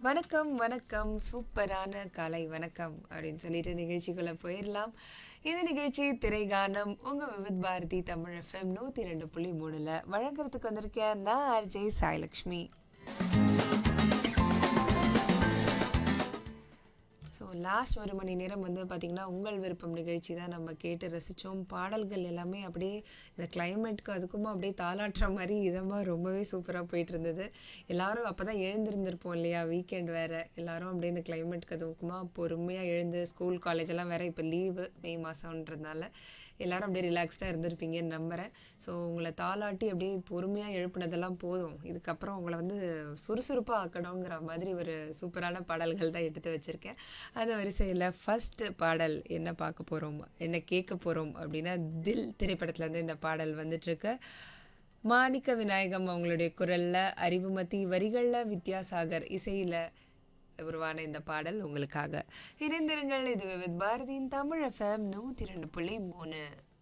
வணக்கம் வணக்கம் சூப்பரான காலை வணக்கம் அப்படின்னு சொல்லிட்டு நிகழ்ச்சிக்குள்ள போயிடலாம் இந்த நிகழ்ச்சி திரைகானம் உங்க விவித் பாரதி தமிழ் எஃப்எம் நூத்தி ரெண்டு புள்ளி மூணுல வழங்குறதுக்கு வந்திருக்கேன் நான் ஆர்ஜே சாய்லக்ஷ்மி ஸோ லாஸ்ட் ஒரு மணி நேரம் வந்து பார்த்திங்கன்னா உங்கள் விருப்பம் நிகழ்ச்சி தான் நம்ம கேட்டு ரசித்தோம் பாடல்கள் எல்லாமே அப்படியே இந்த கிளைமேட்க்கு அதுக்குமா அப்படியே தாளாட்டுற மாதிரி இதமாக ரொம்பவே சூப்பராக போயிட்டு இருந்தது எல்லாரும் அப்போ தான் எழுந்திருந்திருப்போம் இல்லையா வீக்கெண்ட் வேறு எல்லாரும் அப்படியே இந்த கிளைமேட்க்கு அதுக்குமா பொறுமையாக எழுந்து ஸ்கூல் காலேஜ் எல்லாம் வேறு இப்போ லீவு மே மாதம்ன்றதுனால எல்லாரும் அப்படியே ரிலாக்ஸ்டாக இருந்திருப்பீங்கன்னு நம்புகிறேன் ஸோ உங்களை தாளாட்டி அப்படியே பொறுமையாக எழுப்புனதெல்லாம் போதும் இதுக்கப்புறம் உங்களை வந்து சுறுசுறுப்பாக ஆக்கணுங்கிற மாதிரி ஒரு சூப்பரான பாடல்கள் தான் எடுத்து வச்சுருக்கேன் அந்த வரிசையில் ஃபஸ்ட்டு பாடல் என்ன பார்க்க போகிறோம் என்ன கேட்க போகிறோம் அப்படின்னா தில் திரைப்படத்துலேருந்து இந்த பாடல் வந்துட்டுருக்கு மாணிக்க விநாயகம் அவங்களுடைய குரலில் அறிவுமதி வரிகளில் வித்யாசாகர் இசையில் உருவான இந்த பாடல் உங்களுக்காக இணைந்திருங்கள் இது வித் பாரதியின் தமிழ் எஃப்எம் நூற்றி ரெண்டு புள்ளி மூணு